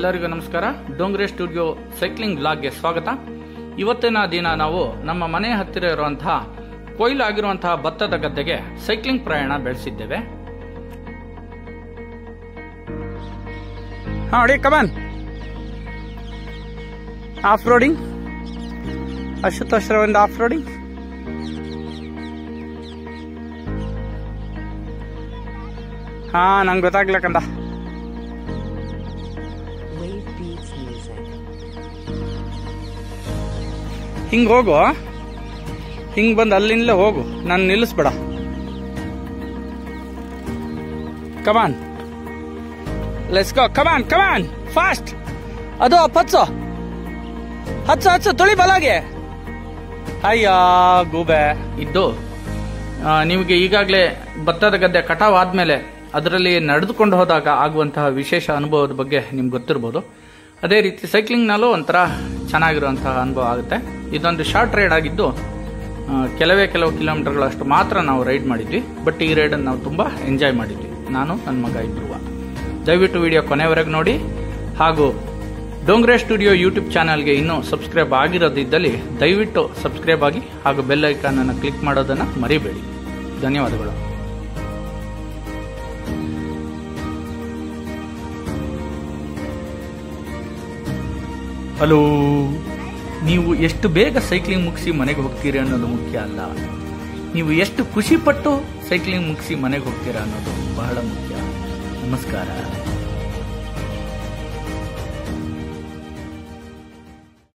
ಎಲ್ಲರಿಗೂ ನಮಸ್ಕಾರ Dongre studio cycling ಬ್ಲಾಗ್ಗೆ ಸ್ವಾಗತ ಇವತ್ತಿನ ದಿನ ನಾವು ನಮ್ಮ ಮನೆ ಹತ್ತಿರ ಇರುವಂತಹ ಕೊಯ್ಲು ಆಗಿರುವಂತಹ ಭತ್ತದ ಗದ್ದೆಗೆ ಸೈಕ್ಲಿಂಗ್ ಪ್ರಯಾಣ ಬೆಳೆಸಿದ್ದೇವೆ ಹಾ ಹೊಡಿ ಕಮಾನ್ ಆಫ್ ರೋಡಿಂಗ್ ಅಶುತೋಷ್ ಒಂದು ಆಫ್ ರೋಡಿಂಗ್ ಹಾ ನಂಗೆ ಗೊತ್ತಾಗ್ಲಕ್ಕಂದ Wave Beats Music. ಹಿಂಗ್ ಹೋಗು ಹಿಂಗ್ ಬಂದು ಅಲ್ಲಿಂದಲೇ ಹೋಗು ನಾನು ನಿಲ್ಲಿಸ್ಬೇಡ come on let's go come on come on fast ಅದು ಅಪ್ ಹಚ್ಚು ಹಚ್ಚು ಹಚ್ಚು ತುಳಿ ಬಲಾಗೆ ಅಯ್ಯ ಗೂಬೆ ಇದ್ದು ಆ, ನಿಮಗೆ ಈಗಾಗಲೇ ಭತ್ತದ ಗದ್ದೆ ಕಟಾವ್ ಆದ್ಮೇಲೆ ಅದರಲ್ಲಿ ನಡೆದುಕೊಂಡು ಹೋದಾಗ ಆಗುವಂತಹ ವಿಶೇಷ ಅನುಭವದ ಬಗ್ಗೆ ನಿಮ್ಗೆ ಗೊತ್ತಿರ್ಬೋದು ಅದೇ ರೀತಿ ಸೈಕ್ಲಿಂಗ್ನಲ್ಲೂ ಒಂಥರ ಚೆನ್ನಾಗಿರುವಂತಹ ಅನುಭವ ಆಗುತ್ತೆ ಇದೊಂದು ಶಾರ್ಟ್ ರೈಡ್ ಆಗಿದ್ದು ಆ, ಕೆಲವೇ ಕೆಲವು ಕಿಲೋಮೀಟರ್ಗಳಷ್ಟು ಮಾತ್ರ ನಾವು ರೈಡ್ ಮಾಡಿದ್ವಿ ಬಟ್ ಈ ರೈಡನ್ನು ನಾವು ತುಂಬ ಎಂಜಾಯ್ ಮಾಡಿದ್ವಿ ನಾನು ನನ್ನ ಮಗ ಇಬ್ಬರು ದಯವಿಟ್ಟು ವಿಡಿಯೋ ಕೊನೆವರೆಗೆ ನೋಡಿ ಹಾಗೂ ಡೋಂಗ್ರೆ ಸ್ಟುಡಿಯೋ ಯೂಟ್ಯೂಬ್ ಚಾನಲ್ಗೆ ಇನ್ನೂ ಸಬ್ಸ್ಕ್ರೈಬ್ ಆಗಿರೋದಿದ್ದಲ್ಲಿ ದಯವಿಟ್ಟು ಸಬ್ಸ್ಕ್ರೈಬ್ ಆಗಿ ಹಾಗೂ ಬೆಲ್ ಐಕಾನ್ ಅನ್ನು ಕ್ಲಿಕ್ ಮಾಡೋದನ್ನು ಮರಿಬೇಡಿ ಧನ್ಯವಾದಗಳು ಹಲೋ ನೀವು ಎಷ್ಟು ಬೇಗ ಸೈಕ್ಲಿಂಗ್ ಮುಗಿಸಿ ಮನೆಗೆ ಹೋಗ್ತೀರಿ ಅನ್ನೋದು ಮುಖ್ಯ ಅಲ್ಲ ನೀವು ಎಷ್ಟು ಖುಷಿ ಪಟ್ಟು ಸೈಕ್ಲಿಂಗ್ ಮುಗಿಸಿ ಮನೆಗೆ ಹೋಗ್ತೀರಾ ಅನ್ನೋದು ಬಹಳ ಮುಖ್ಯ ನಮಸ್ಕಾರ